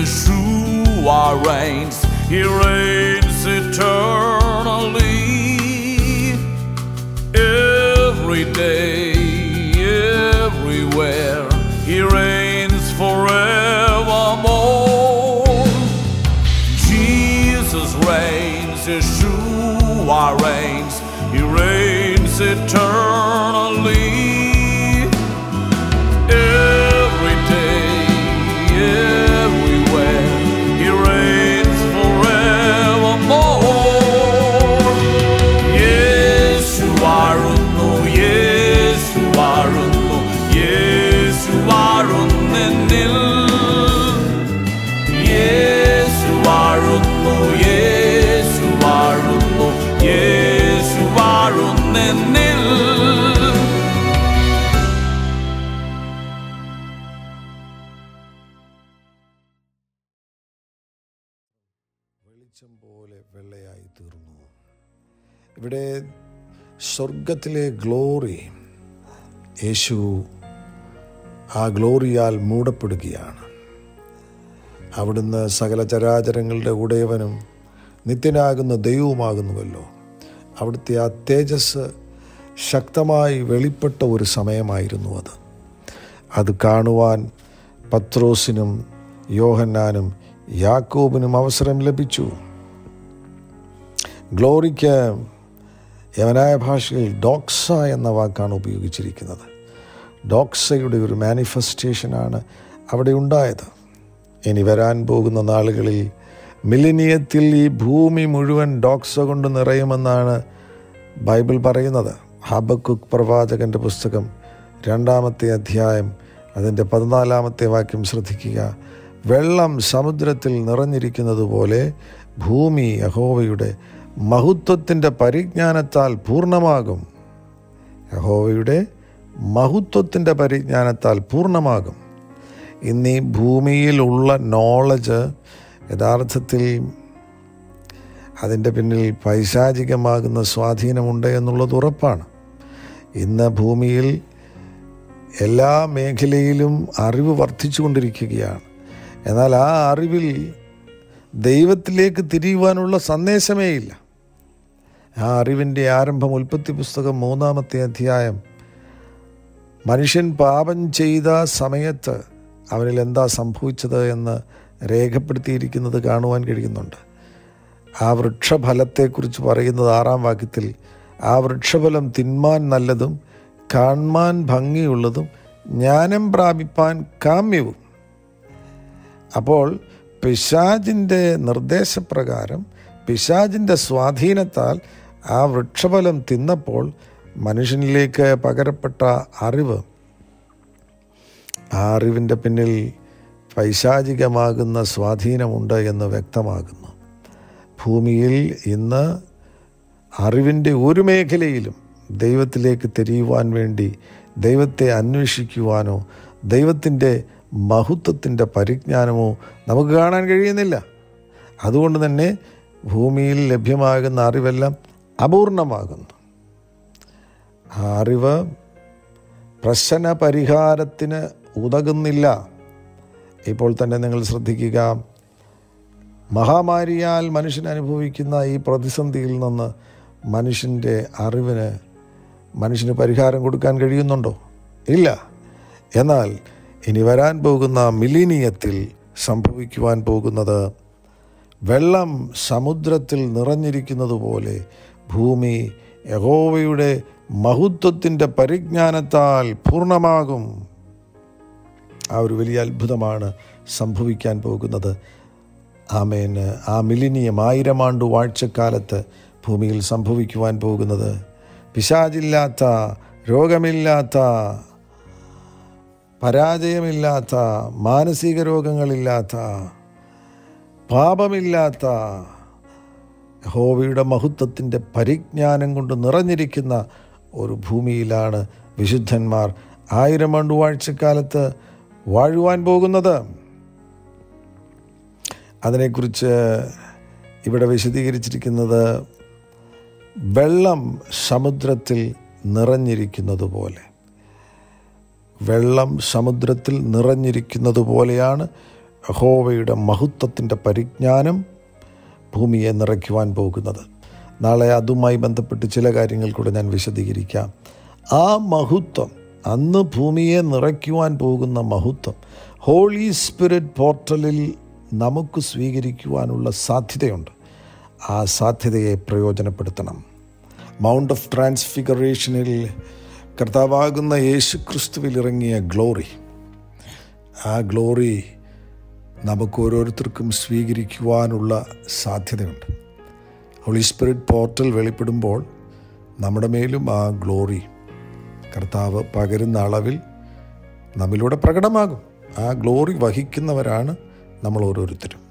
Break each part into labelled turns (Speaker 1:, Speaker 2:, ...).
Speaker 1: Yeshua reigns, He reigns eternally. Every day, everywhere, He reigns forevermore. Jesus reigns, Yeshua reigns, He reigns eternally. Every day, everywhere, He reigns forevermore. Yesu വാഴുന്നു, യേശു വാഴുന്നു, യേശു വാഴുന്നെന്നിൽ. യേശു വാഴുന്നു, യേശു വാഴുന്നു, യേശു വാഴുന്നെന്നിൽ.
Speaker 2: വെളിച്ചം പോലെ വെള്ളയായി തീർന്നു ഇവിടെ സ്വർഗത്തിലെ ഗ്ലോറി യേശു ആ ഗ്ലോറിയാൽ മൂടപ്പെടുകയാണ് അവിടുന്ന് സകല ചരാചരങ്ങളുടെ ഉടയവനും നിത്യനാകുന്ന ദൈവവുമാകുന്നുവല്ലോ അവിടുത്തെ ആ തേജസ് ശക്തമായി വെളിപ്പെട്ട ഒരു സമയമായിരുന്നു അത് അത് കാണുവാൻ പത്രോസിനും യോഹന്നാനും യാക്കോബിനും അവസരം ലഭിച്ചു ഗ്ലോറിക്ക് യവനായ ഭാഷയിൽ ഡോക്സ എന്ന വാക്കാണ് ഉപയോഗിച്ചിരിക്കുന്നത് ഡോക്സയുടെ ഒരു മാനിഫെസ്റ്റേഷനാണ് അവിടെ ഉണ്ടായത് ഇനി വരാൻ പോകുന്ന നാളുകളിൽ മിലിനിയത്തിൽ ഈ ഭൂമി മുഴുവൻ ഡോക്സ കൊണ്ട് നിറയുമെന്നാണ് ബൈബിൾ പറയുന്നത് ഹബക്കുക്ക് പ്രവാചകന്റെ പുസ്തകം രണ്ടാമത്തെ അധ്യായം അതിൻ്റെ പതിനാലാമത്തെ വാക്യം ശ്രദ്ധിക്കുക വെള്ളം സമുദ്രത്തിൽ നിറഞ്ഞിരിക്കുന്നത് പോലെ ഭൂമി യഹോവയുടെ മഹത്വത്തിൻ്റെ പരിജ്ഞാനത്താൽ പൂർണ്ണമാകും യഹോവയുടെ മഹത്വത്തിൻ്റെ പരിജ്ഞാനത്താൽ പൂർണ്ണമാകും ഇന്ന് ഈ ഭൂമിയിലുള്ള നോളജ് യഥാർത്ഥത്തിൽ അതിൻ്റെ പിന്നിൽ പൈശാചികമാകുന്ന സ്വാധീനമുണ്ട് എന്നുള്ളത് ഉറപ്പാണ് ഇന്ന് ഭൂമിയിൽ എല്ലാ മേഖലയിലും അറിവ് വർദ്ധിച്ചുകൊണ്ടിരിക്കുകയാണ് എന്നാൽ ആ അറിവിൽ ദൈവത്തിലേക്ക് തിരിയുവാനുള്ള സന്ദേശമേ ഇല്ല ആ അറിവിൻ്റെ ആരംഭം ഉൽപ്പത്തി പുസ്തകം മൂന്നാമത്തെ അധ്യായം മനുഷ്യൻ പാപം ചെയ്ത സമയത്ത് അവനിൽ എന്താ സംഭവിച്ചത് എന്ന് രേഖപ്പെടുത്തിയിരിക്കുന്നത് കാണുവാൻ കഴിയുന്നുണ്ട് ആ വൃക്ഷഫലത്തെക്കുറിച്ച് പറയുന്നത് ആറാം വാക്യത്തിൽ ആ വൃക്ഷഫലം തിന്മാൻ നല്ലതും കാൺമാൻ ഭംഗിയുള്ളതും ജ്ഞാനം പ്രാപിപ്പാൻ കാമ്യവും അപ്പോൾ പിശാജിൻ്റെ നിർദ്ദേശപ്രകാരം പിശാജിൻ്റെ സ്വാധീനത്താൽ ആ വൃക്ഷഫലം തിന്നപ്പോൾ മനുഷ്യനിലേക്ക് പകരപ്പെട്ട അറിവ് ആ അറിവിൻ്റെ പിന്നിൽ പൈശാചികമാകുന്ന സ്വാധീനമുണ്ട് എന്ന് വ്യക്തമാകുന്നു ഭൂമിയിൽ ഇന്ന് അറിവിൻ്റെ ഒരു മേഖലയിലും ദൈവത്തിലേക്ക് തിരിയുവാൻ വേണ്ടി ദൈവത്തെ അന്വേഷിക്കുവാനോ ദൈവത്തിൻ്റെ മഹത്വത്തിൻ്റെ പരിജ്ഞാനമോ നമുക്ക് കാണാൻ കഴിയുന്നില്ല അതുകൊണ്ട് തന്നെ ഭൂമിയിൽ ലഭ്യമാകുന്ന അറിവെല്ലാം അപൂർണമാകുന്നു ആ അറിവ് പ്രശ്ന പരിഹാരത്തിന് ഉതകുന്നില്ല ഇപ്പോൾ തന്നെ നിങ്ങൾ ശ്രദ്ധിക്കുക മഹാമാരിയാൽ മനുഷ്യൻ അനുഭവിക്കുന്ന ഈ പ്രതിസന്ധിയിൽ നിന്ന് മനുഷ്യൻ്റെ അറിവിന് മനുഷ്യന് പരിഹാരം കൊടുക്കാൻ കഴിയുന്നുണ്ടോ ഇല്ല എന്നാൽ ഇനി വരാൻ പോകുന്ന മിലീനിയത്തിൽ സംഭവിക്കുവാൻ പോകുന്നത് വെള്ളം സമുദ്രത്തിൽ നിറഞ്ഞിരിക്കുന്നത് പോലെ ഭൂമി യഹോവയുടെ മഹത്വത്തിൻ്റെ പരിജ്ഞാനത്താൽ പൂർണ്ണമാകും ആ ഒരു വലിയ അത്ഭുതമാണ് സംഭവിക്കാൻ പോകുന്നത് ആമേന് ആ മിലിനിയം ആയിരം ആണ്ട് വാഴ്ചക്കാലത്ത് ഭൂമിയിൽ സംഭവിക്കുവാൻ പോകുന്നത് പിശാചില്ലാത്ത രോഗമില്ലാത്ത പരാജയമില്ലാത്ത മാനസിക രോഗങ്ങളില്ലാത്ത പാപമില്ലാത്ത ഹോവയുടെ മഹത്വത്തിൻ്റെ പരിജ്ഞാനം കൊണ്ട് നിറഞ്ഞിരിക്കുന്ന ഒരു ഭൂമിയിലാണ് വിശുദ്ധന്മാർ ആയിരം ആണ്ട് വാഴ്ചക്കാലത്ത് വാഴുവാൻ പോകുന്നത് അതിനെക്കുറിച്ച് ഇവിടെ വിശദീകരിച്ചിരിക്കുന്നത് വെള്ളം സമുദ്രത്തിൽ നിറഞ്ഞിരിക്കുന്നത് പോലെ വെള്ളം സമുദ്രത്തിൽ നിറഞ്ഞിരിക്കുന്നത് പോലെയാണ് യഹോവയുടെ മഹത്വത്തിൻ്റെ പരിജ്ഞാനം ഭൂമിയെ നിറയ്ക്കുവാൻ പോകുന്നത് നാളെ അതുമായി ബന്ധപ്പെട്ട് ചില കാര്യങ്ങൾ കൂടെ ഞാൻ വിശദീകരിക്കാം ആ മഹത്വം അന്ന് ഭൂമിയെ നിറയ്ക്കുവാൻ പോകുന്ന മഹത്വം ഹോളി സ്പിരിറ്റ് പോർട്ടലിൽ നമുക്ക് സ്വീകരിക്കുവാനുള്ള സാധ്യതയുണ്ട് ആ സാധ്യതയെ പ്രയോജനപ്പെടുത്തണം മൗണ്ട് ഓഫ് ട്രാൻസ്ഫിഗറേഷനിൽ കർത്താവാകുന്ന യേശു ക്രിസ്തുവിൽ ഇറങ്ങിയ ഗ്ലോറി ആ ഗ്ലോറി നമുക്ക് ഓരോരുത്തർക്കും സ്വീകരിക്കുവാനുള്ള സാധ്യതയുണ്ട് ഹോളി സ്പിരിറ്റ് പോർട്ടൽ വെളിപ്പെടുമ്പോൾ നമ്മുടെ മേലും ആ ഗ്ലോറി കർത്താവ് പകരുന്ന അളവിൽ നമ്മിലൂടെ പ്രകടമാകും ആ ഗ്ലോറി വഹിക്കുന്നവരാണ് നമ്മൾ ഓരോരുത്തരും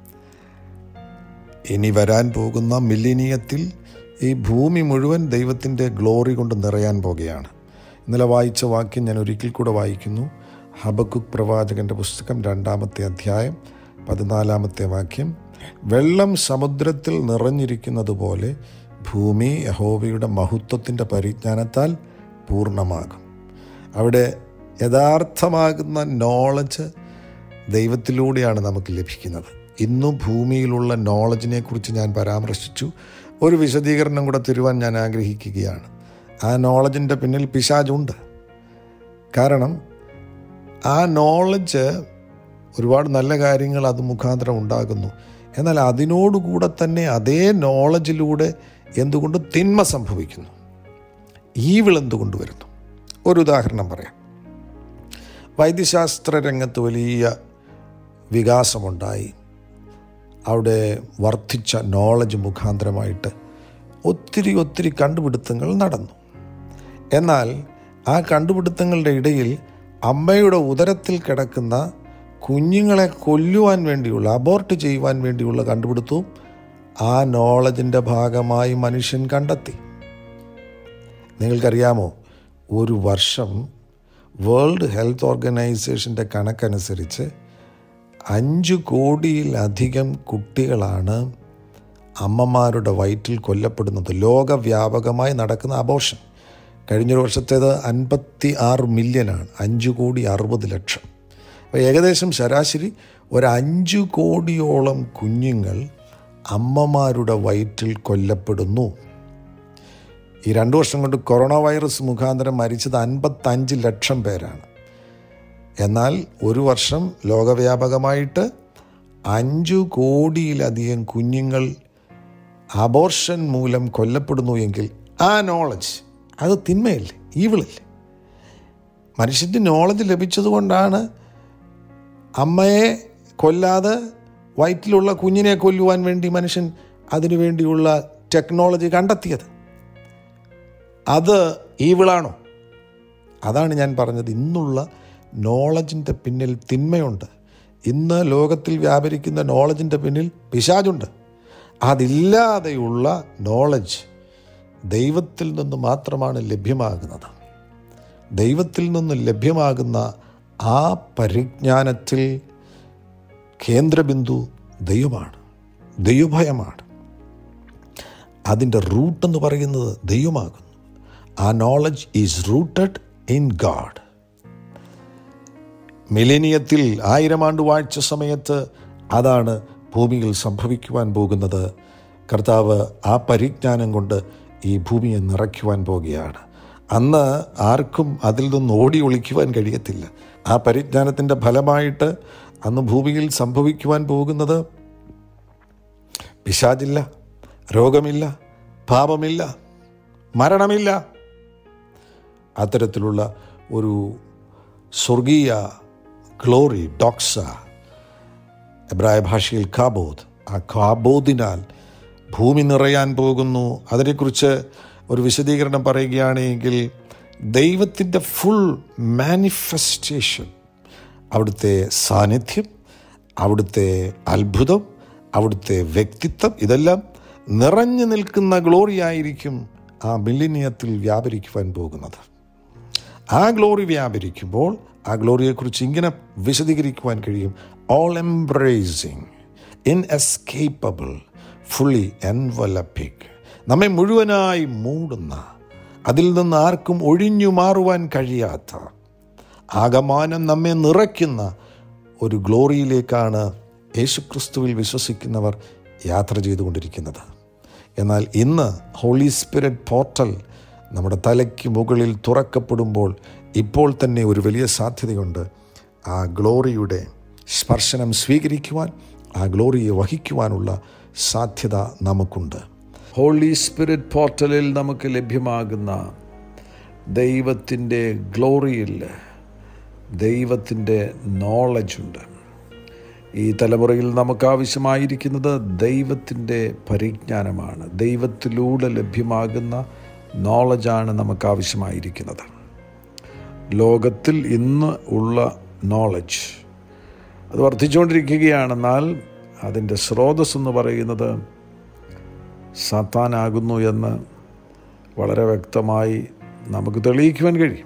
Speaker 2: ഇനി വരാൻ പോകുന്ന മില്ലിനിയത്തിൽ ഈ ഭൂമി മുഴുവൻ ദൈവത്തിൻ്റെ ഗ്ലോറി കൊണ്ട് നിറയാൻ പോകുകയാണ് ഇന്നലെ വായിച്ച വാക്യം ഞാൻ ഒരിക്കൽ കൂടെ വായിക്കുന്നു ഹബക്കുക്ക് പ്രവാചകന്റെ പുസ്തകം രണ്ടാമത്തെ അധ്യായം പതിനാലാമത്തെ വാക്യം വെള്ളം സമുദ്രത്തിൽ നിറഞ്ഞിരിക്കുന്നത് പോലെ ഭൂമി യഹോവയുടെ മഹത്വത്തിൻ്റെ പരിജ്ഞാനത്താൽ പൂർണ്ണമാകും അവിടെ യഥാർത്ഥമാകുന്ന നോളജ് ദൈവത്തിലൂടെയാണ് നമുക്ക് ലഭിക്കുന്നത് ഇന്നും ഭൂമിയിലുള്ള നോളജിനെ കുറിച്ച് ഞാൻ പരാമർശിച്ചു ഒരു വിശദീകരണം കൂടെ തരുവാൻ ഞാൻ ആഗ്രഹിക്കുകയാണ് ആ നോളജിൻ്റെ പിന്നിൽ പിശാചുണ്ട് കാരണം ആ നോളജ് ഒരുപാട് നല്ല കാര്യങ്ങൾ അത് മുഖാന്തരം ഉണ്ടാകുന്നു എന്നാൽ അതിനോടുകൂടെ തന്നെ അതേ നോളജിലൂടെ എന്തുകൊണ്ട് തിന്മ സംഭവിക്കുന്നു ഈവിൾ എന്തുകൊണ്ട് വരുന്നു ഒരു ഉദാഹരണം പറയാം വൈദ്യശാസ്ത്ര രംഗത്ത് വലിയ വികാസമുണ്ടായി അവിടെ വർദ്ധിച്ച നോളജ് മുഖാന്തരമായിട്ട് ഒത്തിരി ഒത്തിരി കണ്ടുപിടുത്തങ്ങൾ നടന്നു എന്നാൽ ആ കണ്ടുപിടുത്തങ്ങളുടെ ഇടയിൽ അമ്മയുടെ ഉദരത്തിൽ കിടക്കുന്ന കുഞ്ഞുങ്ങളെ കൊല്ലുവാൻ വേണ്ടിയുള്ള അബോർട്ട് ചെയ്യുവാൻ വേണ്ടിയുള്ള കണ്ടുപിടുത്തവും ആ നോളജിൻ്റെ ഭാഗമായി മനുഷ്യൻ കണ്ടെത്തി നിങ്ങൾക്കറിയാമോ ഒരു വർഷം വേൾഡ് ഹെൽത്ത് ഓർഗനൈസേഷൻ്റെ കണക്കനുസരിച്ച് അഞ്ച് കോടിയിലധികം കുട്ടികളാണ് അമ്മമാരുടെ വയറ്റിൽ കൊല്ലപ്പെടുന്നത് ലോകവ്യാപകമായി നടക്കുന്ന അബോഷൻ കഴിഞ്ഞൊരു വർഷത്തേത് അൻപത്തി ആറ് മില്യനാണ് അഞ്ച് കോടി അറുപത് ലക്ഷം അപ്പോൾ ഏകദേശം ശരാശരി ഒരു അഞ്ച് കോടിയോളം കുഞ്ഞുങ്ങൾ അമ്മമാരുടെ വയറ്റിൽ കൊല്ലപ്പെടുന്നു ഈ രണ്ട് വർഷം കൊണ്ട് കൊറോണ വൈറസ് മുഖാന്തരം മരിച്ചത് അൻപത്തഞ്ച് ലക്ഷം പേരാണ് എന്നാൽ ഒരു വർഷം ലോകവ്യാപകമായിട്ട് അഞ്ചു കോടിയിലധികം കുഞ്ഞുങ്ങൾ അബോർഷൻ മൂലം കൊല്ലപ്പെടുന്നു എങ്കിൽ ആ നോളജ് അത് തിന്മയല്ലേ ഈവിളല്ലേ മനുഷ്യൻ്റെ നോളജ് ലഭിച്ചതുകൊണ്ടാണ് അമ്മയെ കൊല്ലാതെ വയറ്റിലുള്ള കുഞ്ഞിനെ കൊല്ലുവാൻ വേണ്ടി മനുഷ്യൻ അതിനു വേണ്ടിയുള്ള ടെക്നോളജി കണ്ടെത്തിയത് അത് ഈവിളാണോ അതാണ് ഞാൻ പറഞ്ഞത് ഇന്നുള്ള നോളജിൻ്റെ പിന്നിൽ തിന്മയുണ്ട് ഇന്ന് ലോകത്തിൽ വ്യാപരിക്കുന്ന നോളജിൻ്റെ പിന്നിൽ പിശാചുണ്ട് അതില്ലാതെയുള്ള നോളജ് ദൈവത്തിൽ നിന്ന് മാത്രമാണ് ലഭ്യമാകുന്നത് ദൈവത്തിൽ നിന്ന് ലഭ്യമാകുന്ന ആ പരിജ്ഞാനത്തിൽ കേന്ദ്രബിന്ദു ദൈവമാണ് ദൈവഭയമാണ് അതിൻ്റെ റൂട്ട് എന്ന് പറയുന്നത് ദൈവമാകുന്നു ആ knowledge is rooted in God മിലേനിയത്തിൽ ആയിരം ആണ്ട് വാഴ്ച സമയത്ത് അതാണ് ഭൂമിയിൽ സംഭവിക്കുവാൻ പോകുന്നത് കർത്താവ് ആ പരിജ്ഞാനം കൊണ്ട് ഈ ഭൂമിയെ നിറയ്ക്കുവാൻ പോകുകയാണ് അന്ന് ആർക്കും അതിൽ നിന്ന് ഓടി ഒളിക്കുവാൻ കഴിയത്തില്ല ആ പരിജ്ഞാനത്തിൻ്റെ ഫലമായിട്ട് അന്ന് ഭൂമിയിൽ സംഭവിക്കുവാൻ പോകുന്നത് പിശാചില്ല രോഗമില്ല പാപമില്ല മരണമില്ല അത്തരത്തിലുള്ള ഒരു സ്വർഗീയ ഗ്ലോറി ഡോക്സ എബ്രായ ഭാഷയിൽ കാബോദ് ആ കാബോദിനാൽ ഭൂമി നിറയാൻ പോകുന്നു അതിനെക്കുറിച്ച് ഒരു വിശദീകരണം പറയുകയാണെങ്കിൽ ദൈവത്തിൻ്റെ ഫുൾ മാനിഫെസ്റ്റേഷൻ അവിടുത്തെ സാന്നിധ്യം അവിടുത്തെ അത്ഭുതം അവിടുത്തെ വ്യക്തിത്വം ഇതെല്ലാം നിറഞ്ഞു നിൽക്കുന്ന ഗ്ലോറി ആയിരിക്കും ആ മില്ലിനിയത്തിൽ വ്യാപരിക്കുവാൻ പോകുന്നത് ആ ഗ്ലോറി വ്യാപരിക്കുമ്പോൾ ആ ഗ്ലോറിയെക്കുറിച്ച് ഇങ്ങനെ വിശദീകരിക്കുവാൻ കഴിയും all embracing inescapable fully enveloping നമ്മെ മുഴുവനായി മൂടുന്ന അതിൽ നിന്ന് ആർക്കും ഒഴിഞ്ഞു മാറുവാൻ കഴിയാത്ത ആകമാനം നമ്മെ നിറയ്ക്കുന്ന ഒരു ഗ്ലോറിയിലേക്കാണ് യേശുക്രിസ്തുവിൽ വിശ്വസിക്കുന്നവർ യാത്ര ചെയ്തുകൊണ്ടിരിക്കുന്നത് എന്നാൽ ഇന്ന് ഹോളി സ്പിരിറ്റ് പോർട്ടൽ നമ്മുടെ തലയ്ക്ക് മുകളിൽ തുറക്കപ്പെടുമ്പോൾ ഇപ്പോൾ തന്നെ ഒരു വലിയ സാധ്യതയുണ്ട് ആ ഗ്ലോറിയുടെ സ്പർശനം സ്വീകരിക്കുവാൻ ആ ഗ്ലോറിയെ വഹിക്കുവാനുള്ള സാധ്യത നമുക്കുണ്ട്
Speaker 3: ഹോളി സ്പിരിറ്റ് പോർട്ടലിൽ നമുക്ക് ലഭ്യമാകുന്ന ദൈവത്തിൻ്റെ ഗ്ലോറിയിൽ ദൈവത്തിൻ്റെ നോളജുണ്ട് ഈ തലമുറയിൽ നമുക്ക് ആവശ്യമായിരിക്കുന്നത് ദൈവത്തിൻ്റെ പരിജ്ഞാനമാണ് ദൈവത്തിലൂടെ ലഭ്യമാകുന്ന നോളജാണ് നമുക്ക് ആവശ്യമായിരിക്കുന്നത് ലോകത്തിൽ ഇന്ന് ഉള്ള നോളജ് അത് വർദ്ധിച്ചുകൊണ്ടിരിക്കുകയാണെന്നാൽ അതിൻ്റെ സ്രോതസ് എന്ന് പറയുന്നത് സാത്താനാകുന്നു എന്ന് വളരെ വ്യക്തമായി നമുക്ക് തെളിയിക്കുവാൻ കഴിയും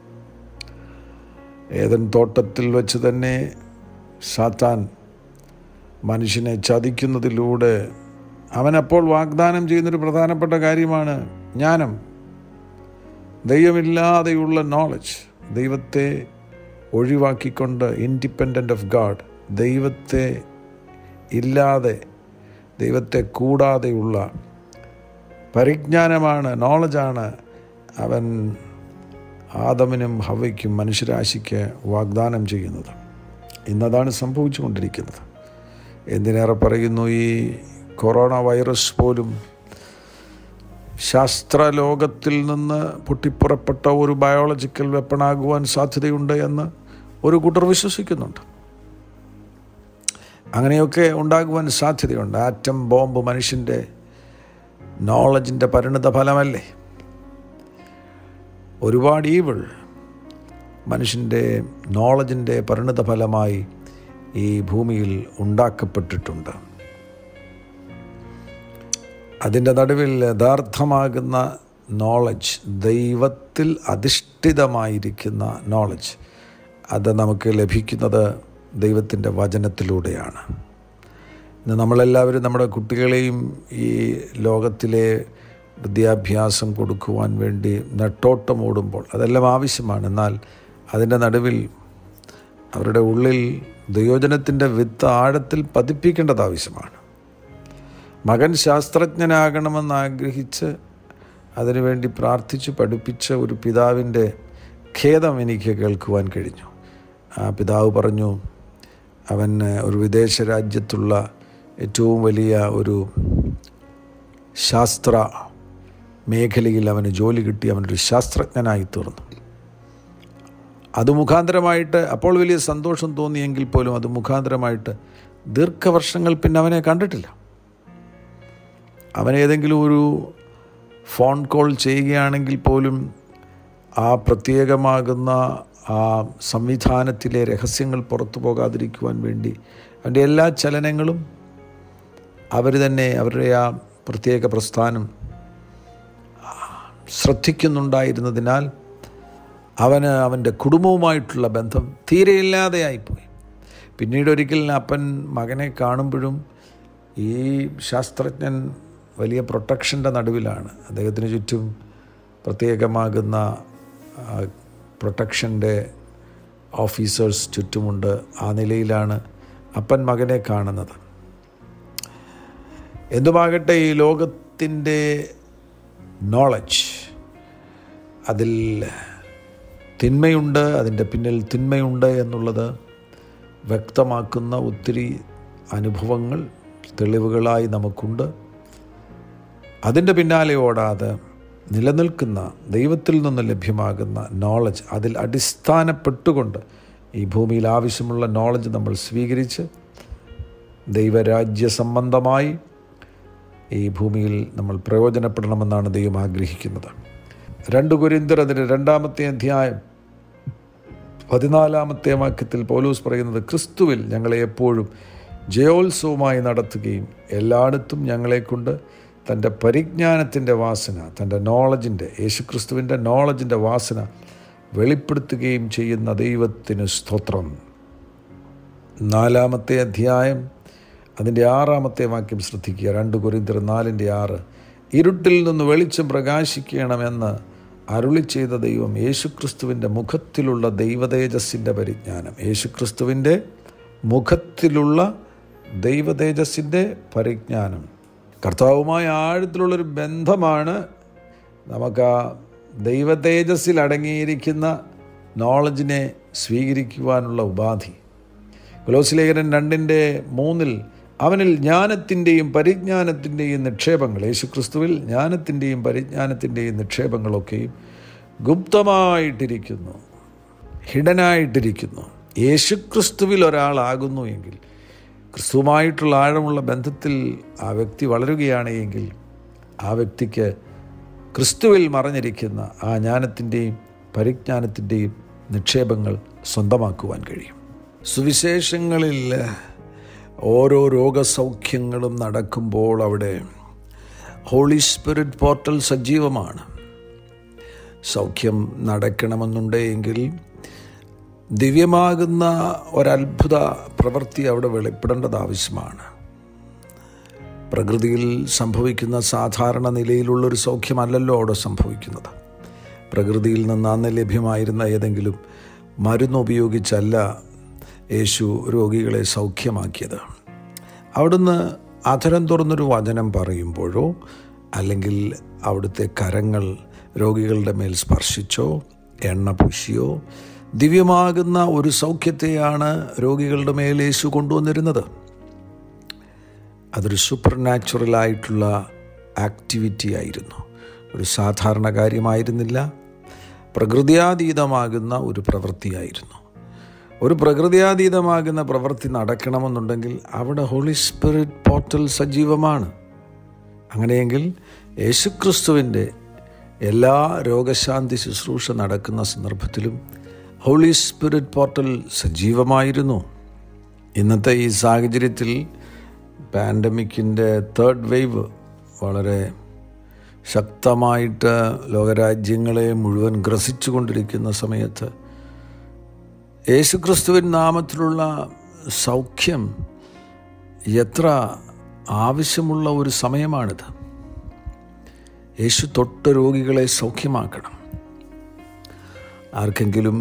Speaker 3: ഏതൻ തോട്ടത്തിൽ വെച്ച് തന്നെ സാത്താൻ മനുഷ്യനെ ചതിക്കുന്നതിലൂടെ അവനപ്പോൾ വാഗ്ദാനം ചെയ്യുന്നൊരു പ്രധാനപ്പെട്ട കാര്യമാണ് ജ്ഞാനം ദൈവമില്ലാതെയുള്ള നോളജ് ദൈവത്തെ ഒഴിവാക്കിക്കൊണ്ട് ഇൻഡിപെൻഡൻ്റ് ഓഫ് ഗാഡ് ദൈവത്തെ ഇല്ലാതെ ദൈവത്തെ കൂടാതെയുള്ള പരിജ്ഞാനമാണ് നോളജാണ് അവൻ ആദമിനും ഹവയ്ക്കും മനുഷ്യരാശിക്ക് വാഗ്ദാനം ചെയ്യുന്നത് ഇന്നതാണ് സംഭവിച്ചുകൊണ്ടിരിക്കുന്നത് എന്തിനേറെ പറയുന്നു ഈ കൊറോണ വൈറസ് പോലും ശാസ്ത്രലോകത്തിൽ നിന്ന് പൊട്ടിപ്പുറപ്പെട്ട ഒരു ബയോളജിക്കൽ വെപ്പണാകുവാൻ സാധ്യതയുണ്ട് എന്ന് ഒരു കൂട്ടർ വിശ്വസിക്കുന്നുണ്ട് അങ്ങനെയൊക്കെ ഉണ്ടാകുവാൻ സാധ്യതയുണ്ട് ആറ്റം ബോംബ് മനുഷ്യൻ്റെ നോളജിൻ്റെ പരിണിത ഫലമല്ലേ ഒരുപാട് ഈവിൾ മനുഷ്യൻ്റെ നോളജിൻ്റെ പരിണിത ഫലമായി ഈ ഭൂമിയിൽ ഉണ്ടാക്കപ്പെട്ടിട്ടുണ്ട് അതിൻ്റെ നടുവിൽ യഥാർത്ഥമാകുന്ന നോളജ് ദൈവത്തിൽ അധിഷ്ഠിതമായിരിക്കുന്ന നോളജ് അത് നമുക്ക് ലഭിക്കുന്നത് ദൈവത്തിൻ്റെ വചനത്തിലൂടെയാണ് ഇന്ന് നമ്മളെല്ലാവരും നമ്മുടെ കുട്ടികളെയും ഈ ലോകത്തിലെ വിദ്യാഭ്യാസം കൊടുക്കുവാൻ വേണ്ടി നെട്ടോട്ടം ഓടുമ്പോൾ അതെല്ലാം ആവശ്യമാണ് എന്നാൽ അതിൻ്റെ നടുവിൽ അവരുടെ ഉള്ളിൽ ദൈവജനത്തിൻ്റെ വിത്ത് ആഴത്തിൽ പതിപ്പിക്കേണ്ടത് ആവശ്യമാണ് മകൻ ശാസ്ത്രജ്ഞനാകണമെന്ന് ആഗ്രഹിച്ച് അതിനുവേണ്ടി പ്രാർത്ഥിച്ച് പഠിപ്പിച്ച ഒരു പിതാവിൻ്റെ ഖേദം എനിക്ക് കേൾക്കുവാൻ കഴിഞ്ഞു ആ പിതാവ് പറഞ്ഞു അവൻ ഒരു വിദേശ രാജ്യത്തുള്ള ഏറ്റവും വലിയ ഒരു ശാസ്ത്ര മേഖലയിൽ അവന് ജോലി കിട്ടി അവനൊരു ശാസ്ത്രജ്ഞനായി തീർന്നു അത് മുഖാന്തരമായിട്ട് അപ്പോൾ വലിയ സന്തോഷം തോന്നിയെങ്കിൽ പോലും അത് മുഖാന്തരമായിട്ട് ദീർഘവർഷങ്ങൾ പിന്നെ അവനെ കണ്ടിട്ടില്ല അവൻ ഏതെങ്കിലും ഒരു ഫോൺ കോൾ ചെയ്യുകയാണെങ്കിൽ പോലും ആ പ്രത്യേകമാകുന്ന ആ സംവിധാനത്തിലെ രഹസ്യങ്ങൾ പുറത്തു പോകാതിരിക്കുവാൻ വേണ്ടി അവൻ്റെ എല്ലാ ചലനങ്ങളും അവർ തന്നെ അവരുടെ ആ പ്രത്യേക പ്രസ്ഥാനം ശ്രദ്ധിക്കുന്നുണ്ടായിരുന്നതിനാൽ അവന് അവൻ്റെ കുടുംബവുമായിട്ടുള്ള ബന്ധം തീരെയില്ലാതെയായിപ്പോയി പിന്നീട് ഒരിക്കൽ അപ്പൻ മകനെ കാണുമ്പോഴും ഈ ശാസ്ത്രജ്ഞൻ വലിയ പ്രൊട്ടക്ഷൻ്റെ നടുവിലാണ് അദ്ദേഹത്തിന് ചുറ്റും പ്രത്യേകമാകുന്ന പ്രൊട്ടക്ഷൻ്റെ ഓഫീസേഴ്സ് ചുറ്റുമുണ്ട് ആ നിലയിലാണ് അപ്പൻ മകനെ കാണുന്നത് എന്തുമാകട്ടെ ഈ ലോകത്തിൻ്റെ നോളജ് അതിൽ തിന്മയുണ്ട് അതിൻ്റെ പിന്നിൽ തിന്മയുണ്ട് എന്നുള്ളത് വ്യക്തമാക്കുന്ന ഒത്തിരി അനുഭവങ്ങൾ തെളിവുകളായി നമുക്കുണ്ട് അതിൻ്റെ പിന്നാലെ ഓടാതെ നിലനിൽക്കുന്ന ദൈവത്തിൽ നിന്ന് ലഭ്യമാകുന്ന നോളജ് അതിൽ അടിസ്ഥാനപ്പെട്ടുകൊണ്ട് ഈ ഭൂമിയിൽ ആവശ്യമുള്ള നോളജ് നമ്മൾ സ്വീകരിച്ച് ദൈവരാജ്യ സംബന്ധമായി ഈ ഭൂമിയിൽ നമ്മൾ പ്രയോജനപ്പെടണമെന്നാണ് ദൈവം ആഗ്രഹിക്കുന്നത് രണ്ട് കുരിന്തർ അതിൻ്റെ രണ്ടാമത്തെ അധ്യായം പതിനാലാമത്തെ വാക്യത്തിൽ പൗലൂസ് പറയുന്നത് ക്രിസ്തുവിൽ ഞങ്ങളെ എപ്പോഴും ജയോത്സവമായി നടത്തുകയും എല്ലായിടത്തും ഞങ്ങളെക്കൊണ്ട് തൻ്റെ പരിജ്ഞാനത്തിൻ്റെ വാസന തൻ്റെ നോളജിൻ്റെ യേശുക്രിസ്തുവിൻ്റെ നോളജിൻ്റെ വാസന വെളിപ്പെടുത്തുകയും ചെയ്യുന്ന ദൈവത്തിന് സ്തോത്രം നാലാമത്തെ അധ്യായം അതിൻ്റെ ആറാമത്തെ വാക്യം ശ്രദ്ധിക്കുക രണ്ട് കുരിന്തർ നാലിൻ്റെ ആറ് ഇരുട്ടിൽ നിന്ന് വെളിച്ചം പ്രകാശിക്കണമെന്ന് അരുളി ചെയ്ത ദൈവം യേശുക്രിസ്തുവിൻ്റെ മുഖത്തിലുള്ള ദൈവതേജസ്സിൻ്റെ പരിജ്ഞാനം യേശുക്രിസ്തുവിൻ്റെ മുഖത്തിലുള്ള ദൈവതേജസ്സിൻ്റെ പരിജ്ഞാനം കർത്താവുമായ ആഴത്തിലുള്ളൊരു ബന്ധമാണ് നമുക്ക് ആ ദൈവതേജസ്സിൽ അടങ്ങിയിരിക്കുന്ന നോളജിനെ സ്വീകരിക്കുവാനുള്ള ഉപാധി കൊലോസിലേഖനൻ രണ്ടിൻ്റെ മൂന്നിൽ അവനിൽ ജ്ഞാനത്തിൻ്റെയും പരിജ്ഞാനത്തിൻ്റെയും നിക്ഷേപങ്ങൾ യേശുക്രിസ്തുവിൽ ജ്ഞാനത്തിൻ്റെയും പരിജ്ഞാനത്തിൻ്റെയും നിക്ഷേപങ്ങളൊക്കെയും ഗുപ്തമായിട്ടിരിക്കുന്നു ഹിഡനായിട്ടിരിക്കുന്നു യേശുക്രിസ്തുവിൽ ഒരാളാകുന്നു എങ്കിൽ ക്രിസ്തുവുമായിട്ടുള്ള ആഴമുള്ള ബന്ധത്തിൽ ആ വ്യക്തി വളരുകയാണ് എങ്കിൽ ആ വ്യക്തിക്ക് ക്രിസ്തുവിൽ മറഞ്ഞിരിക്കുന്ന ആ ജ്ഞാനത്തിൻ്റെയും പരിജ്ഞാനത്തിൻ്റെയും നിക്ഷേപങ്ങൾ സ്വന്തമാക്കുവാൻ കഴിയും സുവിശേഷങ്ങളിൽ ഓരോ രോഗസൗഖ്യങ്ങളും നടക്കുമ്പോൾ അവിടെ ഹോളി സ്പിരിറ്റ് പോർട്ടൽ സജീവമാണ് സൗഖ്യം നടക്കണമെന്നുണ്ടെങ്കിൽ ദിവ്യമാകുന്ന ഒരത്ഭുത പ്രവൃത്തി അവിടെ വെളിപ്പെടേണ്ടത് ആവശ്യമാണ് പ്രകൃതിയിൽ സംഭവിക്കുന്ന സാധാരണ നിലയിലുള്ളൊരു സൗഖ്യമല്ലല്ലോ അവിടെ സംഭവിക്കുന്നത് പ്രകൃതിയിൽ നിന്ന് അന്ന് ലഭ്യമായിരുന്ന ഏതെങ്കിലും മരുന്ന് ഉപയോഗിച്ചല്ല യേശു രോഗികളെ സൗഖ്യമാക്കിയത് അവിടുന്ന് അധരം തുറന്നൊരു വചനം പറയുമ്പോഴോ അല്ലെങ്കിൽ അവിടുത്തെ കരങ്ങൾ രോഗികളുടെ മേൽ സ്പർശിച്ചോ എണ്ണ പൂശിയോ ദിവ്യമാകുന്ന ഒരു സൗഖ്യത്തെയാണ് രോഗികളുടെ മേൽ യേശു കൊണ്ടുവന്നിരുന്നത് അതൊരു സൂപ്പർ നാച്ചുറലായിട്ടുള്ള ആക്ടിവിറ്റി ആയിരുന്നു ഒരു സാധാരണ കാര്യമായിരുന്നില്ല പ്രകൃതിയാതീതമാകുന്ന ഒരു പ്രവൃത്തിയായിരുന്നു ഒരു പ്രകൃതിയാതീതമാകുന്ന പ്രവൃത്തി നടക്കണമെന്നുണ്ടെങ്കിൽ അവിടെ ഹോളി സ്പിരിറ്റ് പോർട്ടൽ സജീവമാണ് അങ്ങനെയെങ്കിൽ യേശുക്രിസ്തുവിൻ്റെ എല്ലാ രോഗശാന്തി ശുശ്രൂഷ നടക്കുന്ന സന്ദർഭത്തിലും ഹോളി സ്പിരിറ്റ് പോർട്ടൽ സജീവമായിരുന്നു ഇന്നത്തെ ഈ സാഹചര്യത്തിൽ പാൻഡമിക്കിൻ്റെ തേർഡ് വേവ് വളരെ ശക്തമായിട്ട് ലോകരാജ്യങ്ങളെ മുഴുവൻ ഗ്രസിച്ചു കൊണ്ടിരിക്കുന്ന സമയത്ത് യേശുക്രിസ്തുവിൻ നാമത്തിലുള്ള സൗഖ്യം എത്ര ആവശ്യമുള്ള ഒരു സമയമാണിത് യേശു തൊട്ട് രോഗികളെ സൗഖ്യമാക്കണം ആർക്കെങ്കിലും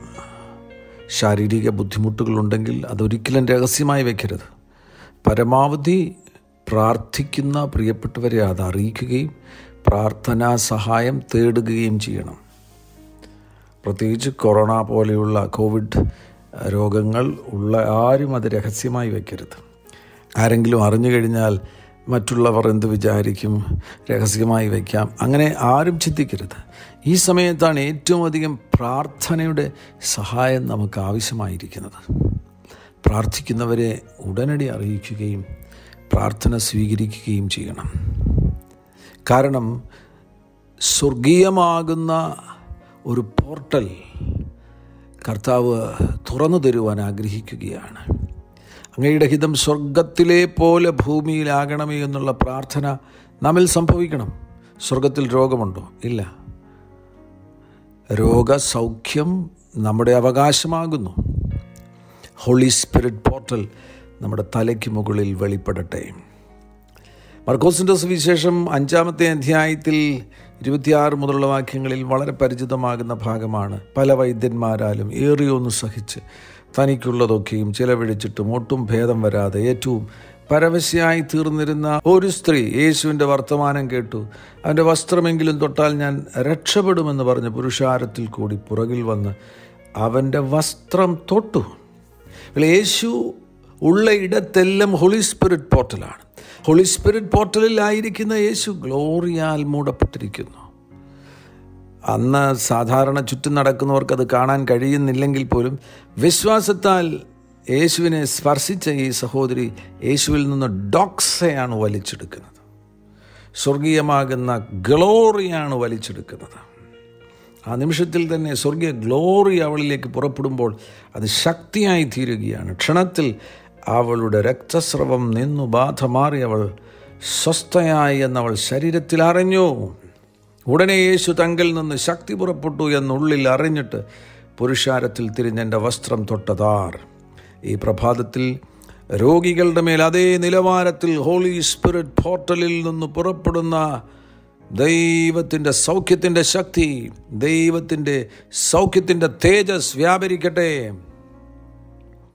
Speaker 3: ശാരീരിക ബുദ്ധിമുട്ടുകളുണ്ടെങ്കിൽ അതൊരിക്കലും രഹസ്യമായി വയ്ക്കരുത് പരമാവധി പ്രാർത്ഥിക്കുന്ന പ്രിയപ്പെട്ടവരെ അത് അറിയിക്കുകയും പ്രാർത്ഥനാ സഹായം തേടുകയും ചെയ്യണം പ്രത്യേകിച്ച് കൊറോണ പോലെയുള്ള കോവിഡ് രോഗങ്ങൾ ഉള്ള ആരും അത് രഹസ്യമായി വയ്ക്കരുത് ആരെങ്കിലും അറിഞ്ഞു കഴിഞ്ഞാൽ മറ്റുള്ളവർ എന്ത് വിചാരിക്കും രഹസ്യമായി വയ്ക്കാം അങ്ങനെ ആരും ചിന്തിക്കരുത് ഈ സമയത്താണ് ഏറ്റവും അധികം പ്രാർത്ഥനയുടെ സഹായം നമുക്ക് ആവശ്യമായിരിക്കുന്നത് പ്രാർത്ഥിക്കുന്നവരെ ഉടനടി അറിയിക്കുകയും പ്രാർത്ഥന സ്വീകരിക്കുകയും ചെയ്യണം കാരണം സ്വർഗീയമാകുന്ന ഒരു പോർട്ടൽ കർത്താവ് തുറന്നു തരുവാൻ ആഗ്രഹിക്കുകയാണ് അങ്ങയുടെ ഹിതം സ്വർഗത്തിലെ പോലെ ഭൂമിയിലാകണമേ എന്നുള്ള പ്രാർത്ഥന നമ്മിൽ സംഭവിക്കണം സ്വർഗത്തിൽ രോഗമുണ്ടോ ഇല്ല രോഗസൗഖ്യം നമ്മുടെ അവകാശമാകുന്നു ഹോളി സ്പിരിറ്റ് പോർട്ടൽ നമ്മുടെ തലയ്ക്ക് മുകളിൽ വെളിപ്പെടട്ടെ മർക്കോസിൻ്റെ സുവിശേഷം അഞ്ചാമത്തെ അധ്യായത്തിൽ ഇരുപത്തിയാറ് മുതലുള്ള വാക്യങ്ങളിൽ വളരെ പരിചിതമാകുന്ന ഭാഗമാണ് പല വൈദ്യന്മാരാലും ഏറിയൊന്ന് സഹിച്ച് തനിക്കുള്ളതൊക്കെയും ചിലവഴിച്ചിട്ടും ഒട്ടും ഭേദം വരാതെ ഏറ്റവും പരവശയായി തീർന്നിരുന്ന ഒരു സ്ത്രീ യേശുവിൻ്റെ വർത്തമാനം കേട്ടു അവൻ്റെ വസ്ത്രമെങ്കിലും തൊട്ടാൽ ഞാൻ രക്ഷപ്പെടുമെന്ന് പറഞ്ഞ് പുരുഷാരത്തിൽ കൂടി പുറകിൽ വന്ന് അവൻ്റെ വസ്ത്രം തൊട്ടു യേശു ഉള്ള ഇടത്തെല്ലാം ഹോളി സ്പിരിറ്റ് പോർട്ടലാണ് ഹോളി സ്പിരിറ്റ് പോർട്ടലിലായിരിക്കുന്ന യേശു ഗ്ലോറിയാൽ മൂടപ്പെട്ടിരിക്കുന്നു അന്ന് സാധാരണ ചുറ്റും നടക്കുന്നവർക്ക് അത് കാണാൻ കഴിയുന്നില്ലെങ്കിൽ പോലും വിശ്വാസത്താൽ യേശുവിനെ സ്പർശിച്ച ഈ സഹോദരി യേശുവിൽ നിന്ന് ഡോക്സയാണ് വലിച്ചെടുക്കുന്നത് സ്വർഗീയമാകുന്ന ഗ്ലോറിയാണ് വലിച്ചെടുക്കുന്നത് ആ നിമിഷത്തിൽ തന്നെ സ്വർഗീയ ഗ്ലോറി അവളിലേക്ക് പുറപ്പെടുമ്പോൾ അത് ശക്തിയായി തീരുകയാണ് ക്ഷണത്തിൽ അവളുടെ രക്തസ്രവം നിന്നു ബാധ മാറി അവൾ സ്വസ്ഥയായി എന്നവൾ ശരീരത്തിൽ അറിഞ്ഞു ഉടനെ യേശു തങ്കിൽ നിന്ന് ശക്തി പുറപ്പെട്ടു എന്നുള്ളിൽ അറിഞ്ഞിട്ട് പുരുഷാരത്തിൽ തിരിഞ്ഞെൻ്റെ വസ്ത്രം തൊട്ടതാർ ഈ പ്രഭാതത്തിൽ രോഗികളുടെ മേൽ അതേ നിലവാരത്തിൽ ഹോളി സ്പിരിറ്റ് പോർട്ടലിൽ നിന്ന് പുറപ്പെടുന്ന ദൈവത്തിൻ്റെ സൗഖ്യത്തിൻ്റെ ശക്തി ദൈവത്തിൻ്റെ സൗഖ്യത്തിൻ്റെ തേജസ് വ്യാപരിക്കട്ടെ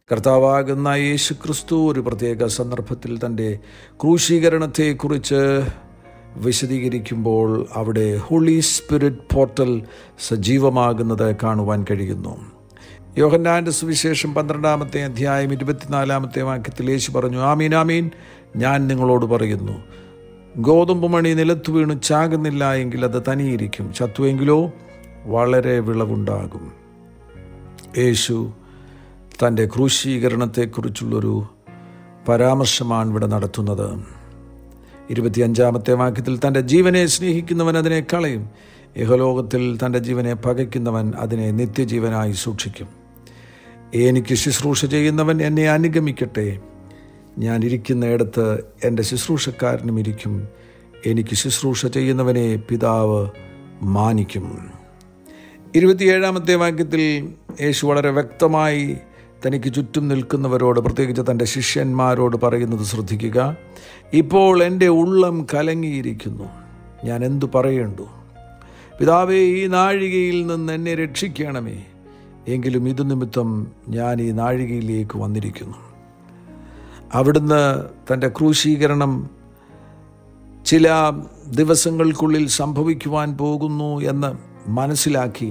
Speaker 3: കർത്താവാകുന്ന യേശു ക്രിസ്തു ഒരു പ്രത്യേക സന്ദർഭത്തിൽ തൻ്റെ ക്രൂശീകരണത്തെക്കുറിച്ച് വിശദീകരിക്കുമ്പോൾ അവിടെ ഹോളി സ്പിരിറ്റ് പോർട്ടൽ സജീവമാകുന്നത് കാണുവാൻ കഴിയുന്നു യോഹന്നാൻ്റെ സുവിശേഷം പന്ത്രണ്ടാമത്തെ അധ്യായം ഇരുപത്തിനാലാമത്തെ വാക്യത്തിൽ യേശു പറഞ്ഞു ആമീൻ ആമീൻ ഞാൻ നിങ്ങളോട് പറയുന്നു ഗോതമ്പ് മണി നിലത്തു വീണു ചാകുന്നില്ല എങ്കിൽ അത് തനിയിരിക്കും ചത്തുവെങ്കിലോ വളരെ വിളവുണ്ടാകും യേശു തൻ്റെ ക്രൂശീകരണത്തെക്കുറിച്ചുള്ളൊരു പരാമർശമാണ് ഇവിടെ നടത്തുന്നത് ഇരുപത്തിയഞ്ചാമത്തെ വാക്യത്തിൽ തൻ്റെ ജീവനെ സ്നേഹിക്കുന്നവൻ അതിനെ കളയും ഇഹലോകത്തിൽ തൻ്റെ ജീവനെ പകയ്ക്കുന്നവൻ അതിനെ നിത്യജീവനായി സൂക്ഷിക്കും എനിക്ക് ശുശ്രൂഷ ചെയ്യുന്നവൻ എന്നെ അനുഗമിക്കട്ടെ ഞാൻ ഇരിക്കുന്നിടത്ത് എൻ്റെ ശുശ്രൂഷക്കാരനും ഇരിക്കും എനിക്ക് ശുശ്രൂഷ ചെയ്യുന്നവനെ പിതാവ് മാനിക്കും ഇരുപത്തിയേഴാമത്തെ വാക്യത്തിൽ യേശു വളരെ വ്യക്തമായി തനിക്ക് ചുറ്റും നിൽക്കുന്നവരോട് പ്രത്യേകിച്ച് തൻ്റെ ശിഷ്യന്മാരോട് പറയുന്നത് ശ്രദ്ധിക്കുക ഇപ്പോൾ എൻ്റെ ഉള്ളം കലങ്ങിയിരിക്കുന്നു ഞാൻ എന്തു പറയേണ്ടു പിതാവേ ഈ നാഴികയിൽ നിന്ന് എന്നെ രക്ഷിക്കണമേ എങ്കിലും ഇതു നിമിത്തം ഞാൻ ഈ നാഴികയിലേക്ക് വന്നിരിക്കുന്നു അവിടുന്ന് തൻ്റെ ക്രൂശീകരണം ചില ദിവസങ്ങൾക്കുള്ളിൽ സംഭവിക്കുവാൻ പോകുന്നു എന്ന് മനസ്സിലാക്കി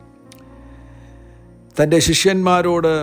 Speaker 3: തൻ്റെ ശിഷ്യന്മാരോട്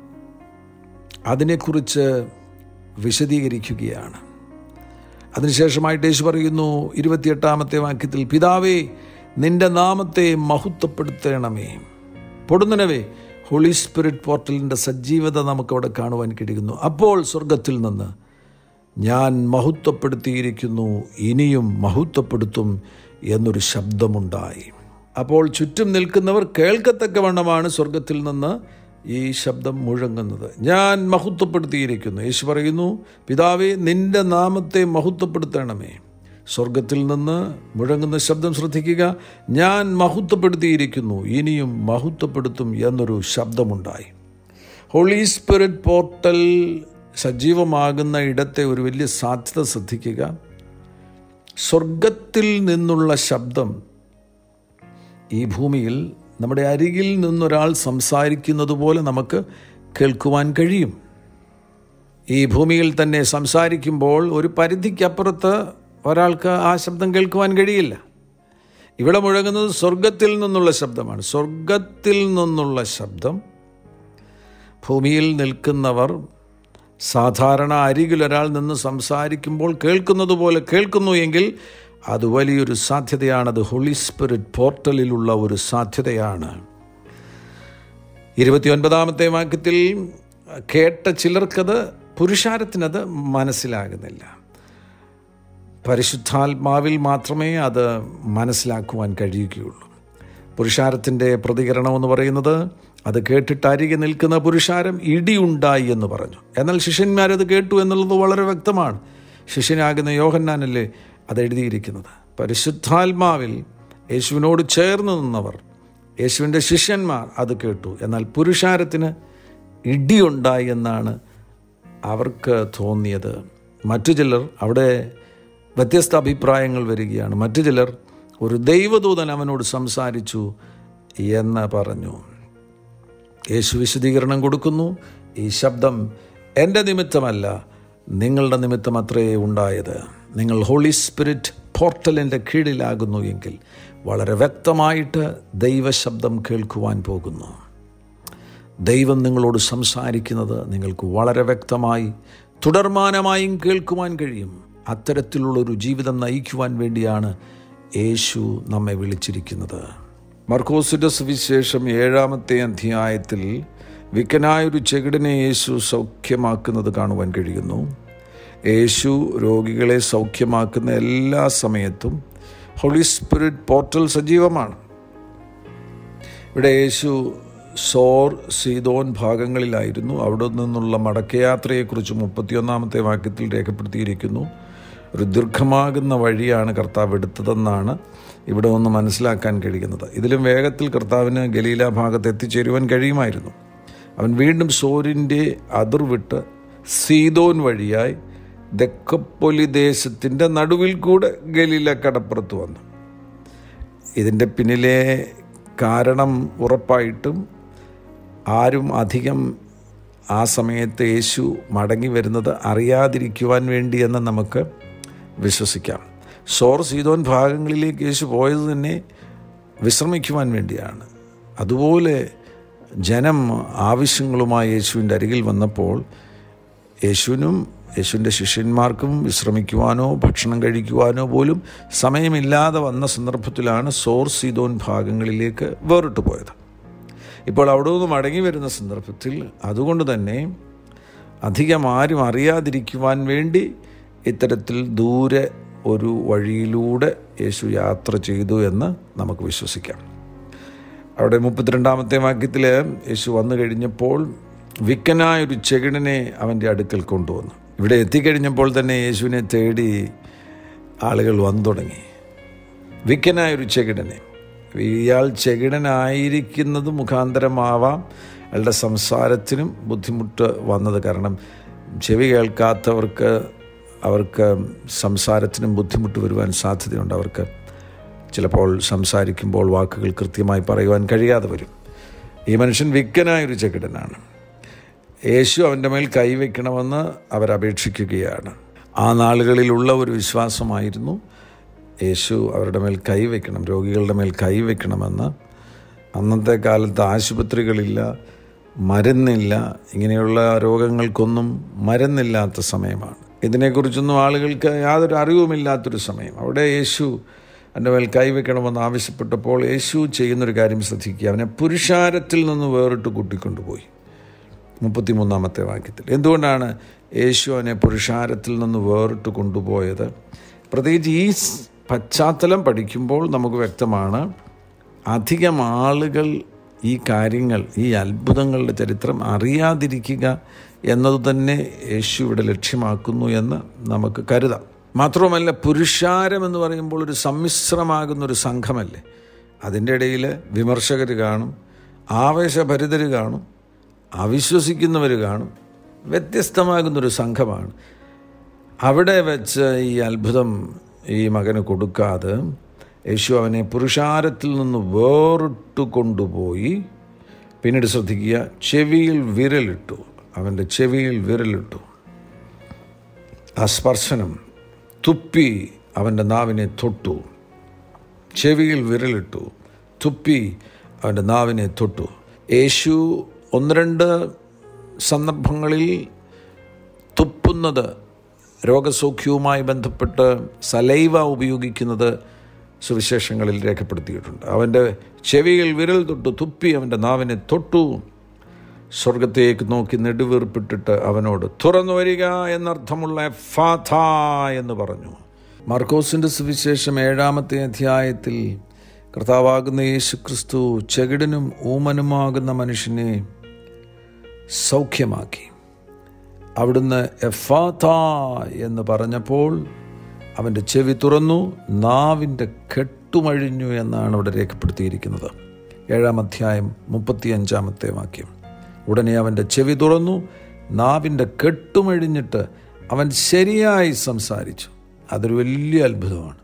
Speaker 3: അതിനെക്കുറിച്ച് വിശദീകരിക്കുകയാണ് അതിനുശേഷമായിട്ട് യേശു പറയുന്നു ഇരുപത്തിയെട്ടാമത്തെ വാക്യത്തിൽ പിതാവേ നിന്റെ നാമത്തെ മഹത്വപ്പെടുത്തണമേ പൊടുന്നനവേ ഹോളി സ്പിരിറ്റ് പോർട്ടലിൻ്റെ സജീവത നമുക്കവിടെ കാണുവാൻ കഴിയുന്നു അപ്പോൾ സ്വർഗത്തിൽ നിന്ന് ഞാൻ മഹത്വപ്പെടുത്തിയിരിക്കുന്നു ഇനിയും മഹത്വപ്പെടുത്തും എന്നൊരു ശബ്ദമുണ്ടായി അപ്പോൾ ചുറ്റും നിൽക്കുന്നവർ കേൾക്കത്തക്കവണ്ണമാണ് സ്വർഗത്തിൽ നിന്ന് ഈ ശബ്ദം മുഴങ്ങുന്നത് ഞാൻ മഹത്വപ്പെടുത്തിയിരിക്കുന്നു യേശു പറയുന്നു പിതാവേ നിന്റെ നാമത്തെ മഹത്വപ്പെടുത്തണമേ സ്വർഗത്തിൽ നിന്ന് മുഴങ്ങുന്ന ശബ്ദം ശ്രദ്ധിക്കുക ഞാൻ മഹത്വപ്പെടുത്തിയിരിക്കുന്നു ഇനിയും മഹത്വപ്പെടുത്തും എന്നൊരു ശബ്ദമുണ്ടായി ഹോളി സ്പിരിറ്റ് പോർട്ടൽ സജീവമാകുന്ന ഇടത്തെ ഒരു വലിയ സാധ്യത ശ്രദ്ധിക്കുക സ്വർഗത്തിൽ നിന്നുള്ള ശബ്ദം ഈ ഭൂമിയിൽ നമ്മുടെ അരികിൽ നിന്നൊരാൾ സംസാരിക്കുന്നത് പോലെ നമുക്ക് കേൾക്കുവാൻ കഴിയും ഈ ഭൂമിയിൽ തന്നെ സംസാരിക്കുമ്പോൾ ഒരു പരിധിക്കപ്പുറത്ത് ഒരാൾക്ക് ആ ശബ്ദം കേൾക്കുവാൻ കഴിയില്ല ഇവിടെ മുഴങ്ങുന്നത് സ്വർഗത്തിൽ നിന്നുള്ള ശബ്ദമാണ് സ്വർഗത്തിൽ നിന്നുള്ള ശബ്ദം ഭൂമിയിൽ നിൽക്കുന്നവർ സാധാരണ അരികിൽ ഒരാൾ നിന്ന് സംസാരിക്കുമ്പോൾ കേൾക്കുന്നത് പോലെ കേൾക്കുന്നു എങ്കിൽ അത് വലിയൊരു സാധ്യതയാണ് അത് ഹോളി സ്പിരിറ്റ് പോർട്ടലിലുള്ള ഒരു സാധ്യതയാണ് ഇരുപത്തിയൊൻപതാമത്തെ വാക്യത്തിൽ കേട്ട ചിലർക്കത് പുരുഷാരത്തിനത് മനസ്സിലാകുന്നില്ല പരിശുദ്ധാത്മാവിൽ മാത്രമേ അത് മനസ്സിലാക്കുവാൻ കഴിയുകയുള്ളൂ പുരുഷാരത്തിൻ്റെ പ്രതികരണം എന്ന് പറയുന്നത് അത് കേട്ടിട്ട് അരികെ നിൽക്കുന്ന പുരുഷാരം ഇടിയുണ്ടായി എന്ന് പറഞ്ഞു എന്നാൽ ശിഷ്യന്മാരത് കേട്ടു എന്നുള്ളത് വളരെ വ്യക്തമാണ് ശിഷ്യനാകുന്ന യോഹന്നാനല്ലേ അത് എഴുതിയിരിക്കുന്നത് പരിശുദ്ധാത്മാവിൽ യേശുവിനോട് ചേർന്ന് നിന്നവർ യേശുവിൻ്റെ ശിഷ്യന്മാർ അത് കേട്ടു എന്നാൽ പുരുഷാരത്തിന് ഇടിയുണ്ടായി എന്നാണ് അവർക്ക് തോന്നിയത് മറ്റു ചിലർ അവിടെ വ്യത്യസ്ത അഭിപ്രായങ്ങൾ വരികയാണ് മറ്റു ചിലർ ഒരു ദൈവദൂതൻ അവനോട് സംസാരിച്ചു എന്ന് പറഞ്ഞു യേശു വിശദീകരണം കൊടുക്കുന്നു ഈ ശബ്ദം എൻ്റെ നിമിത്തമല്ല നിങ്ങളുടെ നിമിത്തം അത്രേ ഉണ്ടായത് നിങ്ങൾ ഹോളി സ്പിരിറ്റ് പോർട്ടലിൻ്റെ കീഴിലാകുന്നു എങ്കിൽ വളരെ വ്യക്തമായിട്ട് ദൈവശബ്ദം കേൾക്കുവാൻ പോകുന്നു ദൈവം നിങ്ങളോട് സംസാരിക്കുന്നത് നിങ്ങൾക്ക് വളരെ വ്യക്തമായി തുടർമാനമായും കേൾക്കുവാൻ കഴിയും അത്തരത്തിലുള്ളൊരു ജീവിതം നയിക്കുവാൻ വേണ്ടിയാണ് യേശു നമ്മെ വിളിച്ചിരിക്കുന്നത് മർക്കോസിൻ്റെ സുവിശേഷം ഏഴാമത്തെ അധ്യായത്തിൽ വിക്കനായൊരു ചെകിടിനെ യേശു സൗഖ്യമാക്കുന്നത് കാണുവാൻ കഴിയുന്നു യേശു രോഗികളെ സൗഖ്യമാക്കുന്ന എല്ലാ സമയത്തും ഹോളി സ്പിരിറ്റ് പോർട്ടൽ സജീവമാണ് ഇവിടെ യേശു സോർ സീതോൻ ഭാഗങ്ങളിലായിരുന്നു അവിടെ നിന്നുള്ള മടക്കയാത്രയെക്കുറിച്ച് മുപ്പത്തിയൊന്നാമത്തെ വാക്യത്തിൽ രേഖപ്പെടുത്തിയിരിക്കുന്നു ഒരു ദീർഘമാകുന്ന വഴിയാണ് കർത്താവ് എടുത്തതെന്നാണ് ഇവിടെ ഒന്ന് മനസ്സിലാക്കാൻ കഴിയുന്നത് ഇതിലും വേഗത്തിൽ കർത്താവിന് ഗലീല ഭാഗത്ത് എത്തിച്ചേരുവാൻ കഴിയുമായിരുന്നു അവൻ വീണ്ടും സോരിൻ്റെ അതിർവിട്ട് സീതോൻ വഴിയായി ദക്കപ്പൊലി ദേശത്തിൻ്റെ നടുവിൽ കൂടെ ഗലീല കടപ്പുറത്ത് വന്നു ഇതിൻ്റെ പിന്നിലെ കാരണം ഉറപ്പായിട്ടും ആരും അധികം ആ സമയത്ത് യേശു മടങ്ങി വരുന്നത് അറിയാതിരിക്കുവാൻ വേണ്ടിയെന്ന് നമുക്ക് വിശ്വസിക്കാം സോർ സീതോൻ ഭാഗങ്ങളിലേക്ക് യേശു പോയത് തന്നെ വിശ്രമിക്കുവാൻ വേണ്ടിയാണ് അതുപോലെ ജനം ആവശ്യങ്ങളുമായി യേശുവിൻ്റെ അരികിൽ വന്നപ്പോൾ യേശുവിനും യേശുവിൻ്റെ ശിഷ്യന്മാർക്കും വിശ്രമിക്കുവാനോ ഭക്ഷണം കഴിക്കുവാനോ പോലും സമയമില്ലാതെ വന്ന സന്ദർഭത്തിലാണ് സോർ സീതോൻ ഭാഗങ്ങളിലേക്ക് വേറിട്ട് പോയത് ഇപ്പോൾ അവിടെ നിന്ന് മടങ്ങി വരുന്ന സന്ദർഭത്തിൽ അതുകൊണ്ട് തന്നെ അധികം ആരും അറിയാതിരിക്കുവാൻ വേണ്ടി ഇത്തരത്തിൽ ദൂരെ ഒരു വഴിയിലൂടെ യേശു യാത്ര ചെയ്തു എന്ന് നമുക്ക് വിശ്വസിക്കാം അവിടെ മുപ്പത്തിരണ്ടാമത്തെ വാക്യത്തിൽ യേശു വന്നു കഴിഞ്ഞപ്പോൾ വിക്കനായ ഒരു ചെകിടനെ അവൻ്റെ അടുക്കൽ കൊണ്ടുവന്നു ഇവിടെ എത്തിക്കഴിഞ്ഞപ്പോൾ തന്നെ യേശുവിനെ തേടി ആളുകൾ വന്നു തുടങ്ങി വിക്കനായ ഒരു ചെകിടനെ ഇയാൾ ചെകിടനായിരിക്കുന്നത് മുഖാന്തരമാവാം അയാളുടെ സംസാരത്തിനും ബുദ്ധിമുട്ട് വന്നത് കാരണം ചെവി കേൾക്കാത്തവർക്ക് അവർക്ക് സംസാരത്തിനും ബുദ്ധിമുട്ട് വരുവാൻ സാധ്യതയുണ്ട് അവർക്ക് ചിലപ്പോൾ സംസാരിക്കുമ്പോൾ വാക്കുകൾ കൃത്യമായി പറയുവാൻ കഴിയാതെ വരും ഈ മനുഷ്യൻ വിക്കനായൊരു ചെകിടനാണ് യേശു അവൻ്റെ മേൽ കൈവയ്ക്കണമെന്ന് അവരപേക്ഷിക്കുകയാണ് ആ നാളുകളിലുള്ള ഒരു വിശ്വാസമായിരുന്നു യേശു അവരുടെ മേൽ കൈവയ്ക്കണം രോഗികളുടെ മേൽ കൈവയ്ക്കണമെന്ന് അന്നത്തെ കാലത്ത് ആശുപത്രികളില്ല മരുന്നില്ല ഇങ്ങനെയുള്ള രോഗങ്ങൾക്കൊന്നും മരുന്നില്ലാത്ത സമയമാണ് ഇതിനെക്കുറിച്ചൊന്നും ആളുകൾക്ക് യാതൊരു അറിവുമില്ലാത്തൊരു സമയം അവിടെ യേശു എൻ്റെ മേൽ കൈവയ്ക്കണമെന്ന് ആവശ്യപ്പെട്ടപ്പോൾ യേശു ചെയ്യുന്നൊരു കാര്യം ശ്രദ്ധിക്കുക അവനെ പുരുഷാരത്തിൽ നിന്ന് വേറിട്ട് കൂട്ടിക്കൊണ്ടുപോയി മുപ്പത്തിമൂന്നാമത്തെ വാക്യത്തിൽ എന്തുകൊണ്ടാണ് യേശു അവനെ പുരുഷാരത്തിൽ നിന്ന് വേറിട്ട് കൊണ്ടുപോയത് പ്രത്യേകിച്ച് ഈ പശ്ചാത്തലം പഠിക്കുമ്പോൾ നമുക്ക് വ്യക്തമാണ് അധികം ആളുകൾ ഈ കാര്യങ്ങൾ ഈ അത്ഭുതങ്ങളുടെ ചരിത്രം അറിയാതിരിക്കുക എന്നത് തന്നെ യേശു ഇവിടെ ലക്ഷ്യമാക്കുന്നു എന്ന് നമുക്ക് കരുതാം മാത്രവുമല്ല പുരുഷാരം എന്ന് പറയുമ്പോൾ ഒരു സമ്മിശ്രമാകുന്ന ഒരു സംഘമല്ലേ അതിൻ്റെ ഇടയിൽ വിമർശകർ കാണും ആവേശഭരിതർ കാണും അവിശ്വസിക്കുന്നവർ കാണും വ്യത്യസ്തമാകുന്നൊരു സംഘമാണ് അവിടെ വെച്ച് ഈ അത്ഭുതം ഈ മകന് കൊടുക്കാതെ യേശു അവനെ പുരുഷാരത്തിൽ നിന്ന് വേറിട്ട് കൊണ്ടുപോയി പിന്നീട് ശ്രദ്ധിക്കുക ചെവിയിൽ വിരലിട്ടു അവൻ്റെ ചെവിയിൽ വിരലിട്ടു ആ സ്പർശനം തുപ്പി അവൻ്റെ നാവിനെ തൊട്ടു ചെവിയിൽ വിരലിട്ടു തുപ്പി അവൻ്റെ നാവിനെ തൊട്ടു യേശു ഒന്ന് രണ്ട് സന്ദർഭങ്ങളിൽ തുപ്പുന്നത് രോഗസൗഖ്യവുമായി ബന്ധപ്പെട്ട് സലൈവ ഉപയോഗിക്കുന്നത് സുവിശേഷങ്ങളിൽ രേഖപ്പെടുത്തിയിട്ടുണ്ട് അവൻ്റെ ചെവിയിൽ വിരൽ തൊട്ടു തുപ്പി അവൻ്റെ നാവിനെ തൊട്ടു സ്വർഗത്തേക്ക് നോക്കി നെടുവീർപ്പിട്ടിട്ട് അവനോട് തുറന്നു വരിക എന്നർത്ഥമുള്ള ഫാഥ എന്ന് പറഞ്ഞു മർക്കോസിൻ്റെ സുവിശേഷം ഏഴാമത്തെ അധ്യായത്തിൽ കർത്താവാകുന്ന യേശു ക്രിസ്തു ചെകിടനും ഊമനുമാകുന്ന മനുഷ്യനെ സൗഖ്യമാക്കി അവിടുന്ന് എഫാത്ത എന്ന് പറഞ്ഞപ്പോൾ അവൻ്റെ ചെവി തുറന്നു നാവിൻ്റെ കെട്ടുമഴിഞ്ഞു എന്നാണ് ഇവിടെ രേഖപ്പെടുത്തിയിരിക്കുന്നത് ഏഴാം അധ്യായം മുപ്പത്തിയഞ്ചാമത്തെ വാക്യം ഉടനെ അവൻ്റെ ചെവി തുറന്നു നാവിൻ്റെ കെട്ടുമഴിഞ്ഞിട്ട് അവൻ ശരിയായി സംസാരിച്ചു അതൊരു വലിയ അത്ഭുതമാണ്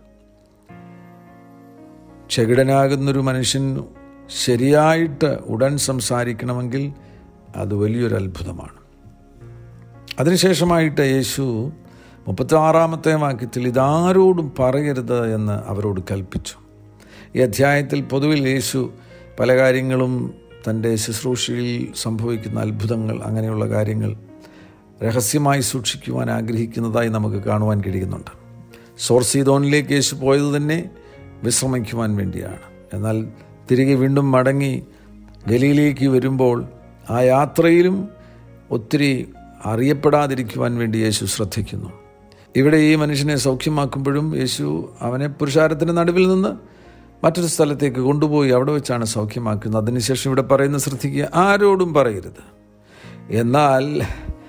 Speaker 3: ചെകിടനാകുന്നൊരു മനുഷ്യൻ ശരിയായിട്ട് ഉടൻ സംസാരിക്കണമെങ്കിൽ അത് വലിയൊരു അത്ഭുതമാണ് അതിനുശേഷമായിട്ട് യേശു മുപ്പത്തി ആറാമത്തെ വാക്യത്തിൽ ഇതാരോടും പറയരുത് എന്ന് അവരോട് കൽപ്പിച്ചു ഈ അധ്യായത്തിൽ പൊതുവിൽ യേശു പല കാര്യങ്ങളും തൻ്റെ ശുശ്രൂഷയിൽ സംഭവിക്കുന്ന അത്ഭുതങ്ങൾ അങ്ങനെയുള്ള കാര്യങ്ങൾ രഹസ്യമായി സൂക്ഷിക്കുവാൻ ആഗ്രഹിക്കുന്നതായി നമുക്ക് കാണുവാൻ കഴിയുന്നുണ്ട് സോർസീതോനിലേക്ക് യേശു പോയത് തന്നെ വിശ്രമിക്കുവാൻ വേണ്ടിയാണ് എന്നാൽ തിരികെ വീണ്ടും മടങ്ങി ഗലിയിലേക്ക് വരുമ്പോൾ ആ യാത്രയിലും ഒത്തിരി അറിയപ്പെടാതിരിക്കുവാൻ വേണ്ടി യേശു ശ്രദ്ധിക്കുന്നു ഇവിടെ ഈ മനുഷ്യനെ സൗഖ്യമാക്കുമ്പോഴും യേശു അവനെ പുരുഷാരത്തിൻ്റെ നടുവിൽ നിന്ന് മറ്റൊരു സ്ഥലത്തേക്ക് കൊണ്ടുപോയി അവിടെ വെച്ചാണ് സൗഖ്യമാക്കുന്നത് അതിനുശേഷം ഇവിടെ പറയുന്ന ശ്രദ്ധിക്കുക ആരോടും പറയരുത് എന്നാൽ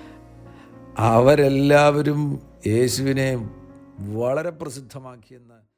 Speaker 3: അവരെല്ലാവരും യേശുവിനെ വളരെ പ്രസിദ്ധമാക്കിയെന്ന്